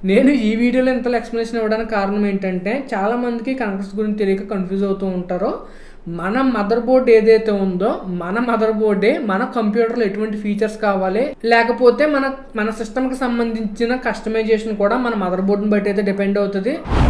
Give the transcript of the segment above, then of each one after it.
నేను ఈ వీడియోలో ఇంతలో ఎక్స్ప్లెనేషన్ ఇవ్వడానికి కారణం ఏంటంటే చాలామందికి కనెక్టర్స్ గురించి తెలియక కన్ఫ్యూజ్ అవుతూ ఉంటారో మన మదర్ బోర్డ్ ఏదైతే ఉందో మన మదర్ బోర్డే మన కంప్యూటర్లో ఎటువంటి ఫీచర్స్ కావాలి లేకపోతే మన మన సిస్టమ్కి సంబంధించిన కస్టమైజేషన్ కూడా మన మదర్ బోర్డ్ని బట్టి అయితే డిపెండ్ అవుతుంది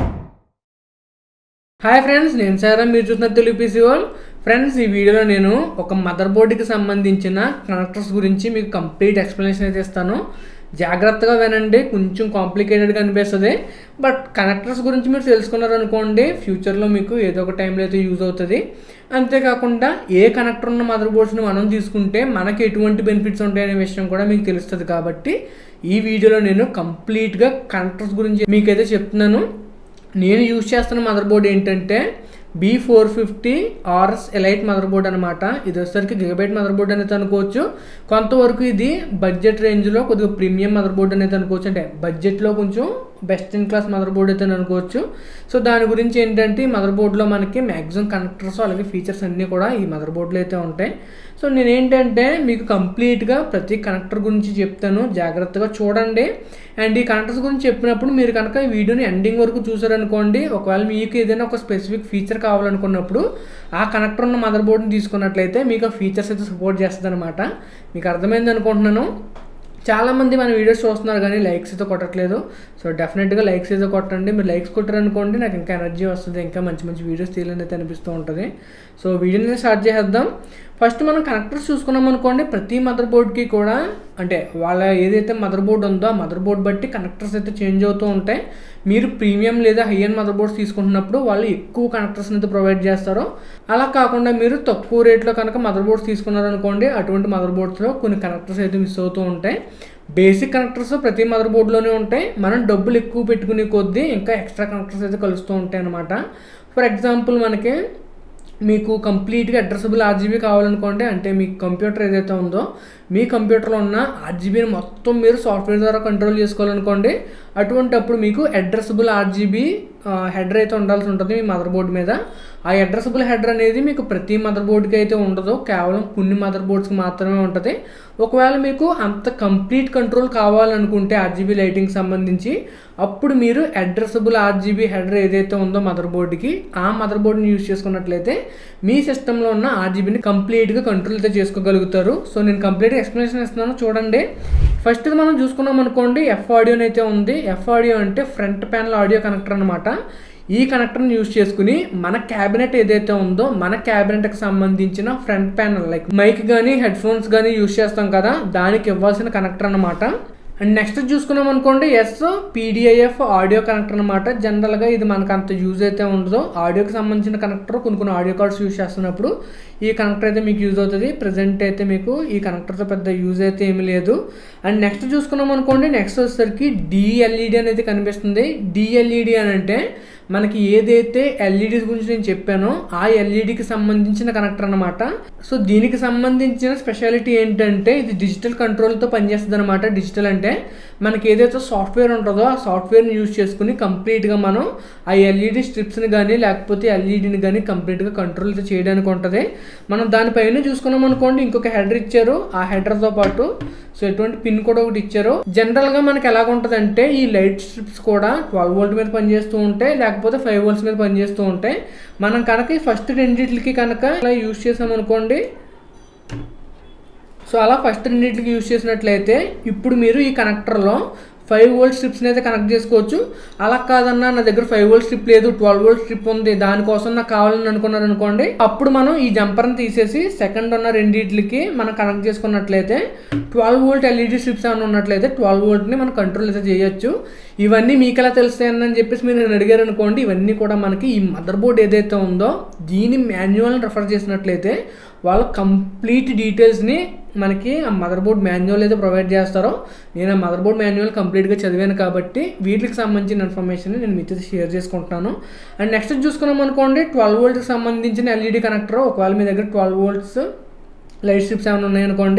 హాయ్ ఫ్రెండ్స్ నేను సారా మీరు చూస్తున్న తెలుగు పీసీ వరల్డ్ ఫ్రెండ్స్ ఈ వీడియోలో నేను ఒక మదర్ బోర్డుకి సంబంధించిన కనెక్టర్స్ గురించి మీకు కంప్లీట్ ఎక్స్ప్లెనేషన్ అయితే ఇస్తాను జాగ్రత్తగా వినండి కొంచెం కాంప్లికేటెడ్గా అనిపిస్తుంది బట్ కనెక్టర్స్ గురించి మీరు తెలుసుకున్నారనుకోండి ఫ్యూచర్లో మీకు ఏదో ఒక టైంలో అయితే యూజ్ అవుతుంది అంతేకాకుండా ఏ కనెక్టర్ ఉన్న మదర్ బోర్డ్స్ని మనం తీసుకుంటే మనకి ఎటువంటి బెనిఫిట్స్ ఉంటాయనే విషయం కూడా మీకు తెలుస్తుంది కాబట్టి ఈ వీడియోలో నేను కంప్లీట్గా కనెక్టర్స్ గురించి మీకైతే చెప్తున్నాను నేను యూజ్ చేస్తున్న మదర్ బోర్డ్ ఏంటంటే B four fifty Aorus elite motherboard అనమాట ఇది వచ్చేసరికి గిగబైట్ మదర్ బోర్డ్ అనేది అనుకోవచ్చు కొంతవరకు ఇది బడ్జెట్ రేంజ్లో కొద్దిగా ప్రీమియం మదర్ బోర్డ్ అనేది అనుకోవచ్చు అంటే బడ్జెట్లో కొంచెం best in class motherboard అయితే అనుకోవచ్చు సో దాని గురించి ఏంటంటే ఈ మదర్ బోర్డ్లో మనకి మ్యాక్సిమం కనెక్టర్స్ అలాగే ఫీచర్స్ అన్నీ కూడా ఈ మదర్ బోర్డులో అయితే ఉంటాయి సో నేను ఏంటంటే మీకు కంప్లీట్గా ప్రతి కనెక్టర్ గురించి చెప్తాను జాగ్రత్తగా చూడండి అండ్ ఈ కనెక్టర్స్ గురించి చెప్పినప్పుడు మీరు కనుక ఈ వీడియోని ఎండింగ్ వరకు చూసారనుకోండి ఒకవేళ మీకు ఏదైనా ఒక స్పెసిఫిక్ ఫీచర్ కావాలనుకున్నప్పుడు ఆ కనెక్టర్ ఉన్న మదర్ బోర్డ్ని తీసుకున్నట్లయితే మీకు ఆ ఫీచర్స్ అయితే సపోర్ట్ చేస్తుంది అనమాట మీకు అర్థమైంది అనుకుంటున్నాను చాలామంది మన వీడియోస్ చూస్తున్నారు కానీ లైక్స్ అయితే కొట్టట్లేదు సో డెఫినెట్గా లైక్స్ అయితే కొట్టండి మీరు లైక్స్ కొట్టారనుకోండి నాకు ఇంకా ఎనర్జీ వస్తుంది ఇంకా మంచి మంచి వీడియోస్ తీయాలని అయితే అనిపిస్తూ ఉంటుంది సో వీడియోని స్టార్ట్ చేసేద్దాం ఫస్ట్ మనం కనెక్టర్స్ చూసుకున్నాం అనుకోండి ప్రతి మదర్ బోర్డ్కి కూడా అంటే వాళ్ళ ఏదైతే మదర్ బోర్డ్ ఉందో ఆ మదర్ బోర్డ్ బట్టి కనెక్టర్స్ అయితే చేంజ్ అవుతూ ఉంటాయి మీరు ప్రీమియం లేదా హై అండ్ మదర్ బోర్డ్స్ తీసుకుంటున్నప్పుడు వాళ్ళు ఎక్కువ కనెక్టర్స్ అయితే ప్రొవైడ్ చేస్తారో అలా కాకుండా మీరు తక్కువ రేట్లో కనుక మదర్ బోర్డ్స్ తీసుకున్నారనుకోండి అటువంటి మదర్ బోర్డ్స్లో కొన్ని కనెక్టర్స్ అయితే మిస్ అవుతూ ఉంటాయి బేసిక్ కనెక్టర్స్ ప్రతి మదర్ బోర్డులోనే ఉంటాయి మనం డబ్బులు ఎక్కువ పెట్టుకునే కొద్దీ ఇంకా ఎక్స్ట్రా కనెక్టర్స్ అయితే కలుస్తూ ఉంటాయి అనమాట ఫర్ ఎగ్జాంపుల్ మనకి మీకు కంప్లీట్గా అడ్రసబుల్ ఆర్జీబీ కావాలనుకోండి అంటే మీ కంప్యూటర్ ఏదైతే ఉందో మీ కంప్యూటర్లో ఉన్న ఆర్జీబీని మొత్తం మీరు సాఫ్ట్వేర్ ద్వారా కంట్రోల్ చేసుకోవాలనుకోండి అటువంటి అప్పుడు మీకు అడ్రసబుల్ ఆర్జీబీ హెడర్ అయితే ఉండాల్సి ఉంటుంది మీ మదర్ బోర్డ్ మీద ఆ అడ్రసబుల్ హెడర్ అనేది మీకు ప్రతి మదర్ బోర్డ్కి అయితే ఉండదు కేవలం కొన్ని మదర్ బోర్డ్స్కి మాత్రమే ఉంటుంది ఒకవేళ మీకు అంత కంప్లీట్ కంట్రోల్ కావాలనుకుంటే ఆర్జీబీ లైటింగ్ సంబంధించి అప్పుడు మీరు అడ్రసబుల్ ఆర్జీబీ హెడర్ ఏదైతే ఉందో మదర్ బోర్డ్కి ఆ మదర్ బోర్డ్ని యూజ్ చేసుకున్నట్లయితే మీ సిస్టంలో ఉన్న ఆర్జీబీని కంప్లీట్గా కంట్రోల్ అయితే చేసుకోగలుగుతారు సో నేను కంప్లీట్గా ఎక్స్ప్లెనేషన్ ఇస్తున్నాను చూడండి ఫస్ట్ మనం చూసుకున్నాం అనుకోండి ఎఫ్ ఆడియో అయితే ఉంది ఎఫ్ ఆడియో అంటే ఫ్రంట్ ప్యానల్ ఆడియో కనెక్టర్ అనమాట ఈ కనెక్టర్ని యూజ్ చేసుకుని మన క్యాబినెట్ ఏదైతే ఉందో మన క్యాబినెట్కి సంబంధించిన ఫ్రంట్ ప్యానల్ లైక్ మైక్ కానీ హెడ్ ఫోన్స్ కానీ యూజ్ చేస్తాం కదా దానికి ఇవ్వాల్సిన కనెక్టర్ అనమాట అండ్ నెక్స్ట్ చూసుకున్నాం అనుకోండి ఎస్ పీడిఐఎఫ్ ఆడియో కనెక్టర్ అనమాట జనరల్గా ఇది మనకు అంత యూజ్ అయితే ఉండదు ఆడియోకి సంబంధించిన కనెక్టర్ కొన్ని కొన్ని ఆడియో కార్డ్స్ యూజ్ చేస్తున్నప్పుడు ఈ కనెక్టర్ అయితే మీకు యూజ్ అవుతుంది ప్రజెంట్ అయితే మీకు ఈ కనెక్టర్తో పెద్ద యూజ్ అయితే ఏమి లేదు అండ్ నెక్స్ట్ చూసుకున్నాం అనుకోండి నెక్స్ట్ వచ్చేసరికి డిఎల్ఈడి అనేది కనిపిస్తుంది డిఎల్ఈడి అని అంటే మనకి ఏదైతే ఎల్ఈడి గురించి నేను చెప్పానో ఆ ఎల్ఈడికి సంబంధించిన కనెక్టర్ అనమాట సో దీనికి సంబంధించిన స్పెషాలిటీ ఏంటంటే ఇది డిజిటల్ కంట్రోల్తో పనిచేస్తుంది అనమాట డిజిటల్ అంటే మనకి ఏదైతే సాఫ్ట్వేర్ ఉంటుందో ఆ సాఫ్ట్వేర్ని యూజ్ చేసుకుని కంప్లీట్గా మనం ఆ ఎల్ఈడి స్ట్రిప్స్ని కానీ లేకపోతే ఎల్ఈడిని కానీ కంప్లీట్గా కంట్రోల్ అయితే చేయడానికి ఉంటుంది మనం దానిపైన చూసుకున్నాం అనుకోండి ఇంకొక హెడర్ ఇచ్చారు ఆ హెడర్తో పాటు సో ఎటువంటి పిన్ కూడా ఒకటి ఇచ్చారు జనరల్గా మనకి ఎలాగ ఉంటుంది అంటే ఈ లైట్ స్ట్రిప్స్ కూడా ట్వెల్వ్ వోల్ట్ మీద పనిచేస్తూ ఉంటాయి లేకపోతే ఫైవ్ వోల్ట్స్ మీద పనిచేస్తూ ఉంటాయి మనం కనుక ఈ ఫస్ట్ రెండింటికి కనుక ఇలా యూజ్ చేసామనుకోండి సో అలా ఫస్ట్ రెండింటికి యూజ్ చేసినట్లయితే ఇప్పుడు మీరు ఈ కనెక్టర్లో ఫైవ్ వోల్ట్ స్ట్రిప్స్ని అయితే కనెక్ట్ చేసుకోవచ్చు అలా కాదన్నా నా దగ్గర ఫైవ్ వోల్ట్ స్ట్రిప్ లేదు ట్వెల్వ్ వోల్ట్ స్ట్రిప్ ఉంది దానికోసం నాకు కావాలని అనుకున్నారు అనుకోండి అప్పుడు మనం ఈ జంపర్ని తీసేసి సెకండ్ ఉన్న రెండింటికి మనం కనెక్ట్ చేసుకున్నట్లయితే ట్వెల్వ్ వోల్ట్ ఎల్ఈడి స్ట్రిప్స్ ఏమైనా ఉన్నట్లయితే ట్వెల్వ్ వోల్ట్ని మనం కంట్రోల్ అయితే చేయొచ్చు ఇవన్నీ మీకు ఎలా తెలుస్తాయని చెప్పేసి మీరు నన్ను అడిగారు అనుకోండి ఇవన్నీ కూడా మనకి ఈ మదర్ బోర్డ్ ఏదైతే ఉందో దీని మాన్యువల్ని రెఫర్ చేసినట్లయితే వాళ్ళు కంప్లీట్ డీటెయిల్స్ని మనకి ఆ మదర్ బోర్డ్ మాన్యువల్ అయితే ప్రొవైడ్ చేస్తారో నేను ఆ మదర్ బోర్డ్ మాన్యువల్ కంప్లీట్గా చదివాను కాబట్టి వీటికి సంబంధించిన ఇన్ఫర్మేషన్ నేను మీతో షేర్ చేసుకుంటున్నాను అండ్ నెక్స్ట్ చూసుకున్నాం అనుకోండి ట్వెల్వ్ వోల్ట్కి సంబంధించిన ఎల్ఈడి కనెక్టర్ ఒకవేళ మీ దగ్గర ట్వెల్వ్ వోల్ట్స్ లైట్ స్ట్రిప్స్ ఏమైనా ఉన్నాయనుకోండి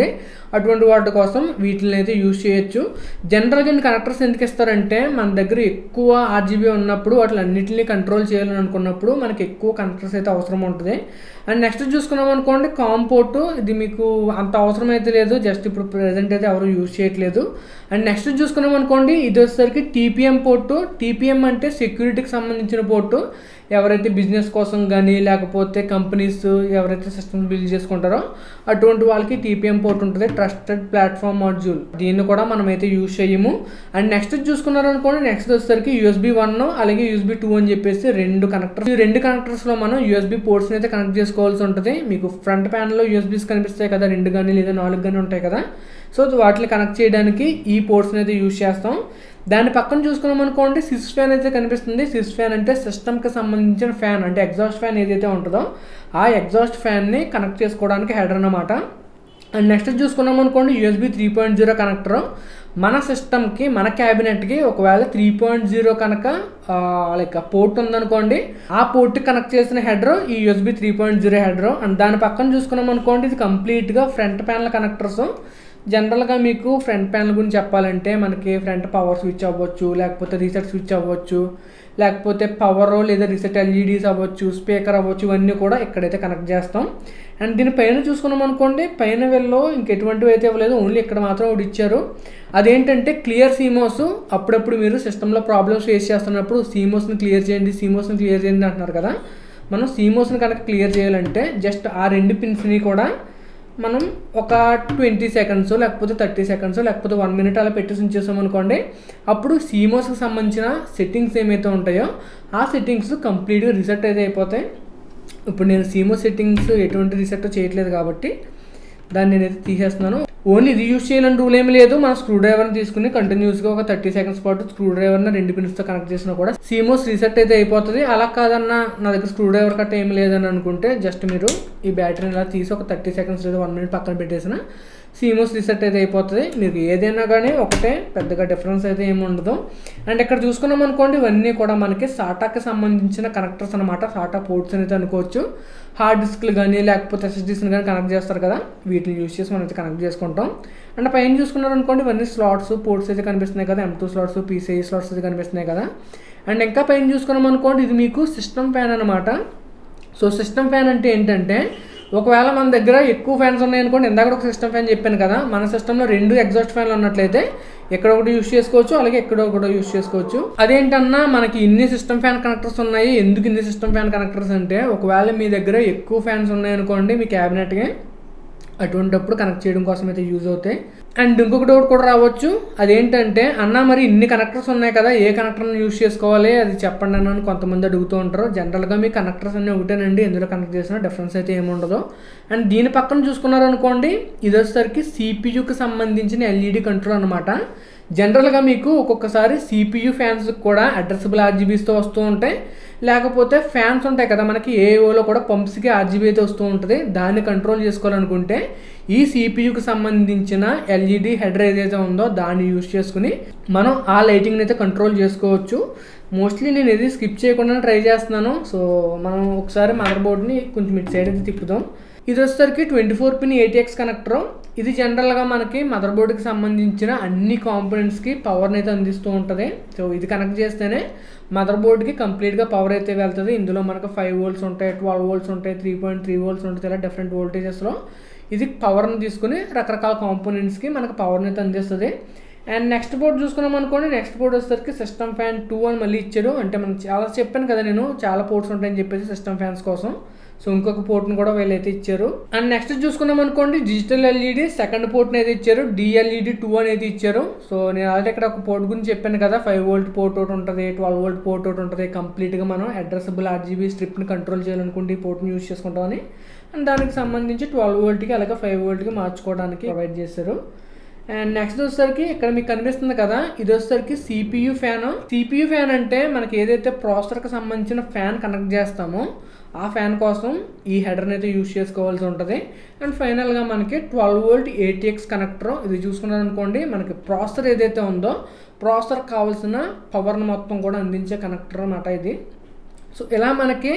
అటువంటి వాటి కోసం వీటిని అయితే యూజ్ చేయొచ్చు జనరల్గా ఇన్ని కనెక్టర్స్ ఎందుకు ఇస్తారంటే మన దగ్గర ఎక్కువ ఆర్జీబీ ఉన్నప్పుడు వాటి అన్నింటినీ కంట్రోల్ చేయాలని అనుకున్నప్పుడు మనకి ఎక్కువ కనెక్టర్స్ అయితే అవసరం ఉంటుంది అండ్ నెక్స్ట్ చూసుకున్నాం అనుకోండి కామ్ పోర్టు ఇది మీకు అంత అవసరం అయితే లేదు జస్ట్ ఇప్పుడు ప్రజెంట్ అయితే ఎవరు యూజ్ చేయట్లేదు అండ్ నెక్స్ట్ చూసుకున్నాం అనుకోండి ఇది వచ్చేసరికి టీపీఎం పోర్టు టీపీఎం అంటే సెక్యూరిటీకి సంబంధించిన పోర్టు ఎవరైతే బిజినెస్ కోసం కానీ లేకపోతే కంపెనీస్ ఎవరైతే సిస్టమ్స్ బిల్డ్ చేసుకుంటారో అటువంటి వాళ్ళకి టీపీఎం పోర్ట్ ఉంటుంది ట్రస్టెడ్ ప్లాట్ఫామ్ మాడ్యూల్ దీన్ని కూడా మనం అయితే యూజ్ చేయము అండ్ నెక్స్ట్ చూసుకున్నారు అనుకోండి నెక్స్ట్ వచ్చేసరికి యూఎస్బీ వన్ అలాగే యూఎస్బీ టూ అని చెప్పేసి రెండు కనెక్టర్స్ ఈ రెండు కనెక్టర్స్లో మనం యూఎస్బీ పోర్ట్స్ని అయితే కనెక్ట్ చేసుకోవాల్సి ఉంటుంది మీకు ఫ్రంట్ ప్యానల్లో యూఎస్బీస్ కనిపిస్తాయి కదా రెండు కానీ లేదా నాలుగు కానీ ఉంటాయి కదా సో వాటిని కనెక్ట్ చేయడానికి ఈ పోర్ట్స్ని అయితే యూజ్ చేస్తాం దాని పక్కన చూసుకున్నాం అనుకోండి సిస్ ఫ్యాన్ అయితే కనిపిస్తుంది సిస్ ఫ్యాన్ అంటే సిస్టమ్కి సంబంధించిన ఫ్యాన్ అంటే ఎగ్జాస్ట్ ఫ్యాన్ ఏదైతే ఉంటుందో ఆ ఎగ్జాస్ట్ ఫ్యాన్ని కనెక్ట్ చేసుకోవడానికి హెడర్ అనమాట అండ్ నెక్స్ట్ చూసుకున్నాం అనుకోండి USB three point zero connector మన సిస్టమ్కి మన క్యాబినెట్కి ఒకవేళ త్రీ పాయింట్ జీరో కనుక లైక్ పోర్ట్ ఉందనుకోండి ఆ పోర్ట్కి కనెక్ట్ చేసిన హెడర్ ఈ USB three point zero header and దాని పక్కన చూసుకున్నాం అనుకోండి ఇది కంప్లీట్గా ఫ్రంట్ ప్యానల్ కనెక్టర్స్ జనరల్గా మీకు ఫ్రంట్ ప్యానల్ గురించి చెప్పాలంటే మనకి ఫ్రంట్ పవర్ స్విచ్ అవ్వచ్చు లేకపోతే రీసెట్ స్విచ్ అవ్వచ్చు లేకపోతే పవర్ లేదా రీసెట్ ఎల్ఈడీస్ అవ్వచ్చు స్పీకర్ అవ్వచ్చు ఇవన్నీ కూడా ఇక్కడైతే కనెక్ట్ చేస్తాం అండ్ దీని పైన చూసుకున్నాం అనుకోండి పైన వెళ్ళలో ఇంకెటువంటివి అయితే ఇవ్వలేదు ఓన్లీ ఇక్కడ మాత్రం ఒకటి ఇచ్చారు అదేంటంటే క్లియర్ సీమోస్ అప్పుడప్పుడు మీరు సిస్టంలో ప్రాబ్లమ్స్ ఫేస్ చేస్తున్నప్పుడు సీమోస్ని క్లియర్ చేయండి సీమోస్ని క్లియర్ చేయండి అంటున్నారు కదా మనం సీమోస్ని కనుక క్లియర్ చేయాలంటే జస్ట్ ఆ రెండు పిన్స్ని కూడా మనం ఒక ట్వంటీ సెకండ్స్ లేకపోతే థర్టీ సెకండ్స్ లేకపోతే వన్ మినిట్ అలా పెట్టేసి ఉంచేసాం అనుకోండి అప్పుడు సీమోస్కి సంబంధించిన సెట్టింగ్స్ ఏమైతే ఉంటాయో ఆ సెట్టింగ్స్ కంప్లీట్గా రిసెట్ అయితే అయిపోతాయి ఇప్పుడు నేను సీమో సెట్టింగ్స్ ఎటువంటి రీసెట్ చేయట్లేదు కాబట్టి దాన్ని నేనైతే తీసేస్తున్నాను ఓన్లీ ఇది యూస్ చేయాలని రూల్ ఏమి లేదు మన స్క్రూ డ్రైవర్ని తీసుకుని కంటిన్యూస్గా ఒక థర్టీ సెకండ్స్ పాటు స్క్రూ డ్రైవర్ని రెండు పిన్స్తో కనెక్ట్ చేసినా కూడా సీమోస్ రీసెట్ అయితే అయిపోతుంది అలా కాదన్న నా దగ్గర స్క్రూ డ్రైవర్ కట్ట ఏం లేదని అనుకుంటే జస్ట్ మీరు ఈ బ్యాటరీని ఇలా తీసి ఒక థర్టీ సెకండ్స్ లేదా వన్ మినిట్ పక్కన పెట్టేసిన సీమోస్ రీసెట్ అయితే అయిపోతుంది మీకు ఏదైనా కానీ ఒకటే పెద్దగా డిఫరెన్స్ అయితే ఏమి ఉండదు అండ్ ఇక్కడ చూసుకున్నాం అనుకోండి ఇవన్నీ కూడా మనకి సాటాకి సంబంధించిన కనెక్టర్స్ అనమాట సాటా పోర్ట్స్ అనేది అనుకోవచ్చు హార్డ్ డిస్క్లు కానీ లేకపోతే ఎస్ఎస్డీస్ని కానీ కనెక్ట్ చేస్తారు కదా వీటిని యూస్ చేసి మనం అయితే కనెక్ట్ చేసుకుంటాం అండ్ పైన చూసుకున్నారు అనుకోండి ఇవన్నీ స్లాట్స్ పోర్ట్స్ అయితే కనిపిస్తున్నాయి కదా M two slots PCI slots అయితే కనిపిస్తున్నాయి కదా అండ్ ఇంకా పైన చూసుకున్నాం అనుకోండి ఇది మీకు సిస్టమ్ ఫ్యాన్ అనమాట సో సిస్టమ్ ఫ్యాన్ అంటే ఏంటంటే ఒకవేళ మన దగ్గర ఎక్కువ ఫ్యాన్స్ ఉన్నాయనుకోండి ఇందాక ఒక సిస్టమ్ ఫ్యాన్ చెప్పాను కదా మన సిస్టంలో రెండు ఎగ్జాస్ట్ ఫ్యాన్లు ఉన్నట్లయితే ఎక్కడ ఒకటి యూస్ చేసుకోవచ్చు అలాగే ఎక్కడ ఒకటి యూస్ చేసుకోవచ్చు అదేంటన్నా మనకి ఇన్ని సిస్టమ్ ఫ్యాన్ కనెక్టర్స్ ఉన్నాయి ఎందుకు ఇన్ని సిస్టమ్ ఫ్యాన్ కనెక్టర్స్ అంటే ఒకవేళ మీ దగ్గర ఎక్కువ ఫ్యాన్స్ ఉన్నాయనుకోండి మీ క్యాబినెట్కి అటువంటిప్పుడు కనెక్ట్ చేయడం కోసం అయితే యూజ్ అవుతాయి అండ్ ఇంకొక డౌట్ కూడా రావచ్చు అదేంటంటే అన్న మరి ఇన్ని కనెక్టర్స్ ఉన్నాయి కదా ఏ కనెక్టర్ని యూస్ చేసుకోవాలి అది చెప్పండి అన్న అని కొంతమంది అడుగుతూ ఉంటారు జనరల్గా మీ కనెక్టర్స్ అన్నీ ఒకటేనండి ఎందులో కనెక్ట్ చేసినా డిఫరెన్స్ అయితే ఏమి ఉండదు అండ్ దీని పక్కన చూసుకున్నారనుకోండి ఇది వచ్చేసరికి సిపియుకి సంబంధించిన ఎల్ఈడి కంట్రోల్ అనమాట జనరల్గా మీకు ఒక్కొక్కసారి సిపియు ఫ్యాన్స్ కూడా అడ్రసబుల్ ఆర్జీబీస్తో వస్తూ ఉంటాయి లేకపోతే ఫ్యాన్స్ ఉంటాయి కదా మనకి ఏఓలో కూడా పంప్స్కి ఆర్జీబీ అయితే వస్తూ ఉంటుంది దాన్ని కంట్రోల్ చేసుకోవాలనుకుంటే ఈ సిపియుకి సంబంధించిన ఎల్ఈడి హెడర్ ఏదైతే ఉందో దాన్ని యూస్ చేసుకుని మనం ఆ లైటింగ్ని అయితే కంట్రోల్ చేసుకోవచ్చు మోస్ట్లీ నేను ఇది స్కిప్ చేయకుండా ట్రై చేస్తున్నాను సో మనం ఒకసారి మదర్ బోర్డ్ని కొంచెం ఇటు సైడ్ అయితే తిప్పుదాం ఇది వచ్చేసరికి twenty four pin ATX connector ఇది జనరల్గా మనకి మదర్ బోర్డుకి సంబంధించిన అన్ని కాంపోనెంట్స్కి పవర్ని అయితే అందిస్తూ ఉంటుంది సో ఇది కనెక్ట్ చేస్తేనే మదర్ బోర్డ్కి కంప్లీట్గా పవర్ అయితే వెళ్తుంది ఇందులో మనకు ఫైవ్ వోల్ట్స్ ఉంటాయి ట్వెల్వ్ వోల్ట్స్ ఉంటాయి త్రీ పాయింట్ త్రీ వోల్ట్స్ ఉంటాయి ఇలా డిఫరెంట్ వోల్టేజెస్లో ఇది పవర్ని తీసుకుని రకరకాల కాంపోనెంట్స్కి మనకు పవర్ని అయితే అందిస్తుంది అండ్ నెక్స్ట్ బోర్డ్ చూసుకున్నాం అనుకోండి నెక్స్ట్ బోర్డ్ వచ్చేసరికి సిస్టమ్ ఫ్యాన్ టూ అని మళ్ళీ ఇచ్చాడు అంటే మనం చాలా చెప్పాను కదా నేను చాలా పోర్ట్స్ ఉంటాయని చెప్పేసి సిస్టమ్ ఫ్యాన్స్ కోసం సో ఇంకొక పోర్ట్ని కూడా వీళ్ళైతే ఇచ్చారు అండ్ నెక్స్ట్ చూసుకున్నాం అనుకోండి డిజిటల్ ఎల్ఈడి సెకండ్ పోర్ట్ని అయితే ఇచ్చారు డిఎల్ఈడి టూ అనేది ఇచ్చారు సో నేను ఆల్రెడీ ఇక్కడ ఒక పోర్ట్ గురించి చెప్పాను కదా ఫైవ్ వోల్ట్ పోర్ట్ ఒకటి ఉంటుంది ట్వెల్వ్ వోల్ట్ పోర్ట్ ఒకటి ఉంటుంది కంప్లీట్గా మనం అడ్రసబుల్ ఆర్జీబీ స్ట్రిప్ని కంట్రోల్ చేయాలనుకుంటే ఈ పోర్ట్ని యూస్ చేసుకుంటామని అండ్ దానికి సంబంధించి ట్వెల్వ్ వోల్ట్కి అలాగే ఫైవ్ వోల్ట్కి మార్చుకోవడానికి ప్రొవైడ్ చేశారు అండ్ నెక్స్ట్ వచ్చేసరికి ఇక్కడ మీకు కనిపిస్తుంది కదా ఇది వచ్చేసరికి సిపియు ఫ్యాన్ సిపియు ఫ్యాన్ అంటే మనకి ఏదైతే ప్రాసెసర్కి సంబంధించిన ఫ్యాన్ కనెక్ట్ చేస్తామో ఆ ఫ్యాన్ కోసం ఈ హెడర్ని అయితే యూస్ చేసుకోవాల్సి ఉంటుంది అండ్ ఫైనల్గా మనకి ట్వెల్వ్ వోల్ట్ ఏటీఎక్స్ కనెక్టర్ ఇది చూసుకున్నారనుకోండి మనకి ప్రాసెసర్ ఏదైతే ఉందో ప్రాసెసర్ కావాల్సిన పవర్ని మొత్తం కూడా అందించే కనెక్టర్ అన్నమాట ఇది సో ఇలా మనకి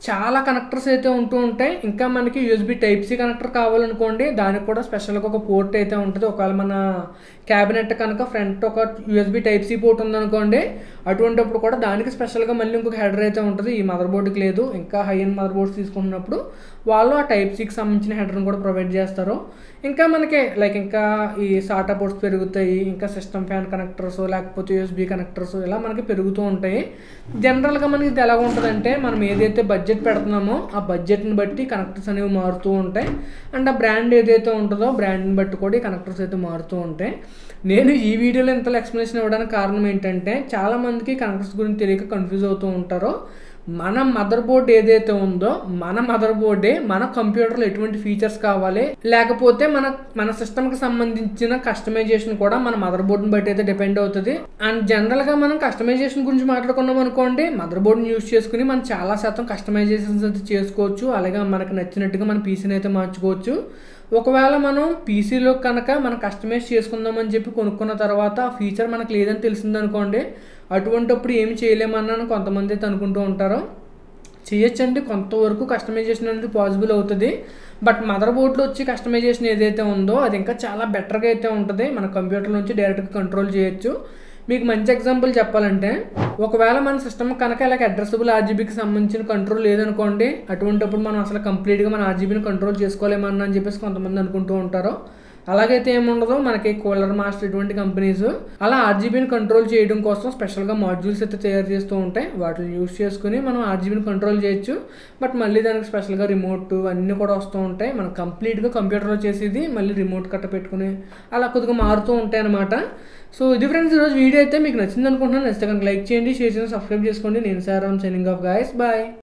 చాలా కనెక్టర్స్ అయితే ఉంటూ ఉంటాయి ఇంకా మనకి యూఎస్బి టైప్ సి కనెక్టర్ కావాలనుకోండి దానికి కూడా స్పెషల్గా ఒక పోర్ట్ అయితే ఉంటుంది ఒకవేళ మన క్యాబినెట్ కనుక ఫ్రంట్ ఒక యూఎస్బి టైప్ సి పోర్ట్ ఉందనుకోండి అటువంటిప్పుడు కూడా దానికి స్పెషల్గా మళ్ళీ ఇంకొక హెడర్ అయితే ఉంటుంది ఈ మదర్ బోర్డుకి లేదు ఇంకా హై అండ్ మదర్ బోర్డ్స్ తీసుకున్నప్పుడు వాళ్ళు ఆ టైప్ సికి సంబంధించిన హెడర్ని కూడా ప్రొవైడ్ చేస్తారు ఇంకా మనకి లైక్ ఇంకా ఈ సాటా పోర్ట్స్ పెరుగుతాయి ఇంకా సిస్టమ్ ఫ్యాన్ కనెక్టర్స్ లేకపోతే యూఎస్బి కనెక్టర్స్ ఇలా మనకి పెరుగుతూ ఉంటాయి జనరల్గా మనకి ఇది ఎలా ఉంటుందంటే మనం ఏదైతే బడ్జెట్ పెడుతున్నామో ఆ బడ్జెట్ని బట్టి కనెక్టర్స్ అనేవి మారుతూ ఉంటాయి అండ్ ఆ బ్రాండ్ ఏదైతే ఉంటుందో బ్రాండ్ని బట్టి కూడా ఈ కనెక్టర్స్ అయితే మారుతూ ఉంటాయి నేను ఈ వీడియోలో ఇంతలో ఎక్స్ప్లెనేషన్ ఇవ్వడానికి కారణం ఏంటంటే చాలామందికి కనెక్టర్స్ గురించి తెలియక కన్ఫ్యూజ్ అవుతూ ఉంటారో మన మదర్ బోర్డ్ ఏదైతే ఉందో మన మదర్ బోర్డే మన కంప్యూటర్లో ఎటువంటి ఫీచర్స్ కావాలి లేకపోతే మన మన సిస్టమ్కి సంబంధించిన కస్టమైజేషన్ కూడా మన మదర్ బోర్డ్ని బట్టి అయితే డిపెండ్ అవుతుంది అండ్ జనరల్గా మనం కస్టమైజేషన్ గురించి మాట్లాడుకున్నాం అనుకోండి మదర్ బోర్డ్ని యూస్ చేసుకుని మనం చాలా శాతం కస్టమైజేషన్స్ అయితే చేసుకోవచ్చు అలాగే మనకు నచ్చినట్టుగా మన పీసీని అయితే మార్చుకోవచ్చు ఒకవేళ మనం పీసీలో కనుక మనం కస్టమైజ్ చేసుకుందామని చెప్పి కొనుక్కున్న తర్వాత ఆ ఫీచర్ మనకు లేదని తెలిసిందనుకోండి అటువంటిప్పుడు ఏమి చేయలేమన్నాను కొంతమంది అయితే అనుకుంటూ ఉంటారు చేయొచ్చండి కొంతవరకు కస్టమైజేషన్ అనేది పాసిబుల్ అవుతుంది బట్ మదర్ బోర్డ్లో వచ్చి కస్టమైజేషన్ ఏదైతే ఉందో అది ఇంకా చాలా బెటర్గా అయితే ఉంటుంది మన కంప్యూటర్ నుంచి డైరెక్ట్గా కంట్రోల్ చేయొచ్చు మీకు మంచి ఎగ్జాంపుల్ చెప్పాలంటే ఒకవేళ మన సిస్టమ్ కనుక ఇలాగ అడ్రసబుల్ ఆర్జీబీకి సంబంధించిన కంట్రోల్ లేదనుకోండి అటువంటిప్పుడు మనం అసలు కంప్లీట్గా మన ఆర్జీబీని కంట్రోల్ చేసుకోలేమన్నా అని చెప్పేసి కొంతమంది అనుకుంటూ ఉంటారు అలాగైతే ఏముండదు మనకి కూలర్ మాస్టర్ ఇటువంటి కంపెనీస్ అలా ఆర్జీబీని కంట్రోల్ చేయడం కోసం స్పెషల్గా మాడ్యూల్స్ అయితే తయారు చేస్తూ ఉంటాయి వాటిని యూస్ చేసుకుని మనం ఆర్జీబీని కంట్రోల్ చేయొచ్చు బట్ మళ్ళీ దానికి స్పెషల్గా రిమోట్ అన్నీ కూడా వస్తూ ఉంటాయి మనం కంప్లీట్గా కంప్యూటర్లో చేసేది మళ్ళీ రిమోట్ కట్ట పెట్టుకుని అలా కొద్దిగా మారుతూ ఉంటాయి అనమాట సో ఇది ఫ్రెండ్స్ ఈరోజు వీడియో అయితే మీకు నచ్చింది అనుకుంటున్నాను నచ్చితే కనుక లైక్ చేయండి షేర్ చేయండి సబ్స్క్రైబ్ చేసుకోండి నేను Saram signing off guys bye